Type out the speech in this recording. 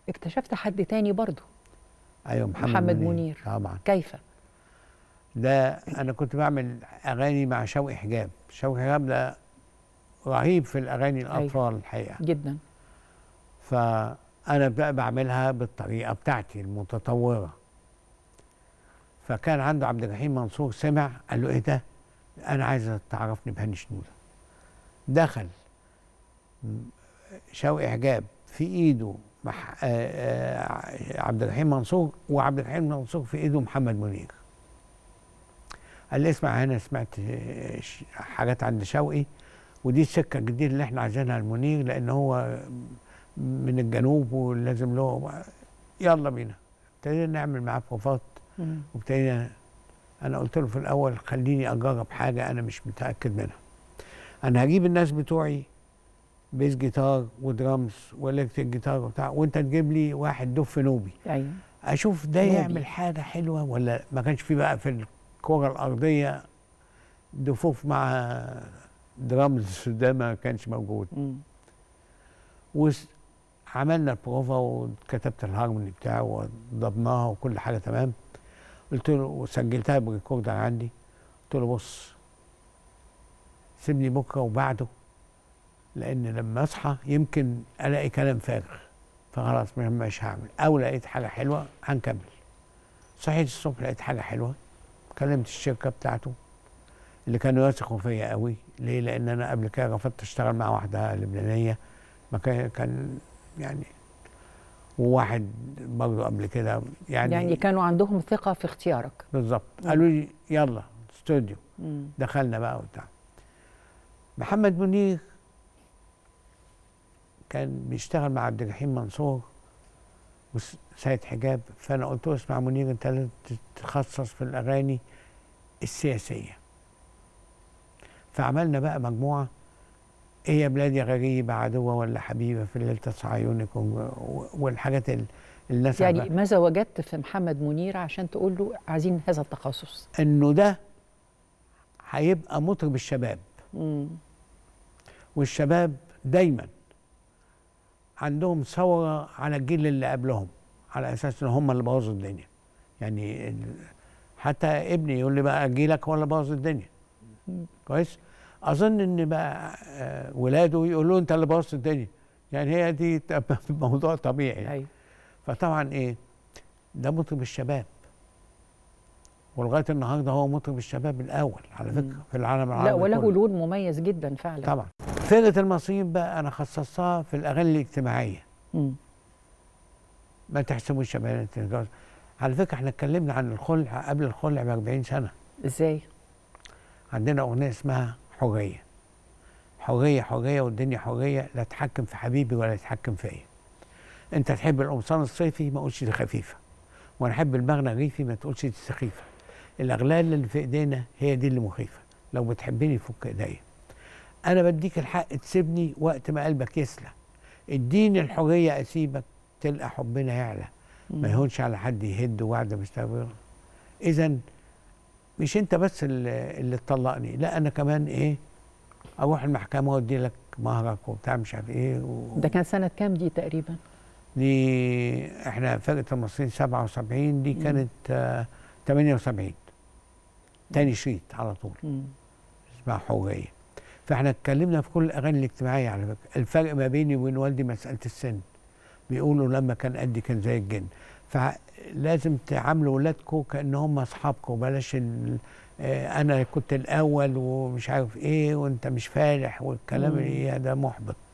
اكتشفت حد تاني برضه ايوه محمد, محمد منير. طبعا كيف ده انا كنت بعمل اغاني مع شوقي حجاب شوقي حجاب ده رهيب في الاغاني الاطفال الحقيقه جدا فانا بقى بعملها بالطريقه بتاعتي المتطوره فكان عنده عبد الرحيم منصور سمع قال له ايه ده انا عايز تعرفني بهاني شنوده دخل م- شوقي حجاب في ايده مح... آه، آه، عبد الرحيم منصور وعبد الرحيم منصور في ايده محمد منير قال لي اسمع هنا سمعت آه، ش- حاجات عند شوقي ودي السكه الجديده اللي احنا عايزينها لمنير لان هو من الجنوب ولازم له يلا بينا ابتدينا نعمل معاه بروفات مم. وابتدينا انا قلت له في الاول خليني اجرب حاجه انا مش متاكد منها انا هجيب الناس بتوعي بيس جيتار ودرامز والكتريك جيتار وبتاع وانت تجيب لي واحد دف نوبي ايوه اشوف ده نوبي. يعمل حاجه حلوه ولا ما كانش في بقى في الكره الارضيه دفوف مع درامز ده ما كانش موجود مم. وعملنا البروفا وكتبت الهارموني بتاعه وضبناها وكل حاجه تمام قلت له وسجلتها بريكوردر عندي قلت له بص سيبني بكره وبعده لان لما اصحى يمكن الاقي كلام فارغ فخلاص مش- مش هعمل او لقيت حاجه حلوه هنكمل صحيت الصبح لقيت حاجه حلوه كلمت الشركه بتاعته اللي كانوا يثقوا فيا قوي ليه لان انا قبل كده رفضت اشتغل مع واحده لبنانيه ما كان كان يعني وواحد برضه قبل كده يعني, يعني كانوا عندهم ثقه في اختيارك بالظبط مم. قالوا لي يلا استوديو مم. دخلنا بقى وبتاع محمد منير كان بيشتغل مع عبد الرحيم منصور وسيد حجاب فانا قلت له اسمع منير انت لازم تتخصص في الاغاني السياسيه فعملنا بقى مجموعه ايه يا بلادي غريبه عدوه ولا حبيبه في الليل تصحى عيونك و- والحاجات ال- الناس يعني عارفاها. ماذا وجدت في محمد منير عشان تقول له عايزين هذا التخصص انه ده هيبقى مطرب الشباب مم. والشباب دايما عندهم ثوره على الجيل اللي قبلهم على اساس ان هم اللي بوظوا الدنيا يعني ال- حتى ابني يقول لي بقى جيلك هو اللي بوظ الدنيا كويس اظن ان بقى آه، ولاده يقولوا له انت اللي بوظت الدنيا يعني هي دي تبقى موضوع طبيعي يعني. ايوه فطبعا ايه ده مطرب الشباب ولغايه النهارده هو مطرب الشباب الاول على فكره مم. في العالم العربي لا وله كله. لون مميز جدا فعلا طبعا فرقه المصريين بقى انا خصصتها في الاغاني الاجتماعيه مم. ما تحسبوش يا بنات تتجوز. على فكره احنا اتكلمنا عن الخلع قبل الخلع ب 40 سنه ازاي عندنا اغنيه اسمها حريه حريه حريه والدنيا حريه لا تحكم في حبيبي ولا تحكم فيا انت تحب القمصان الصيفي ما تقولش دي خفيفه وانا احب المغنى الريفي ما تقولش دي سخيفه الاغلال اللي في ايدينا هي دي اللي مخيفه لو بتحبني فك ايديا انا بديك الحق تسيبني وقت ما قلبك يسلى اديني الحريه اسيبك تلقى حبنا يعلى ما يهونش على حد يهد وعد مستمر اذا مش انت بس اللي, اللي تطلقني لا انا كمان ايه اروح المحكمه وادي لك مهرك وبتاع مش عارف ايه و... ده كان سنه كام دي تقريبا دي احنا فرقه المصريين 77 دي مم. كانت آه 78 تاني شريط على طول مم. اسمها حريه فاحنا اتكلمنا في كل الاغاني الاجتماعيه على فكره الفرق ما بيني وبين والدي مساله السن بيقولوا لما كان قدي كان زي الجن فلازم تعاملوا ولادكم كان هم اصحابكم بلاش ال- آه، انا كنت الاول ومش عارف ايه وانت مش فالح والكلام مم. اللي ده محبط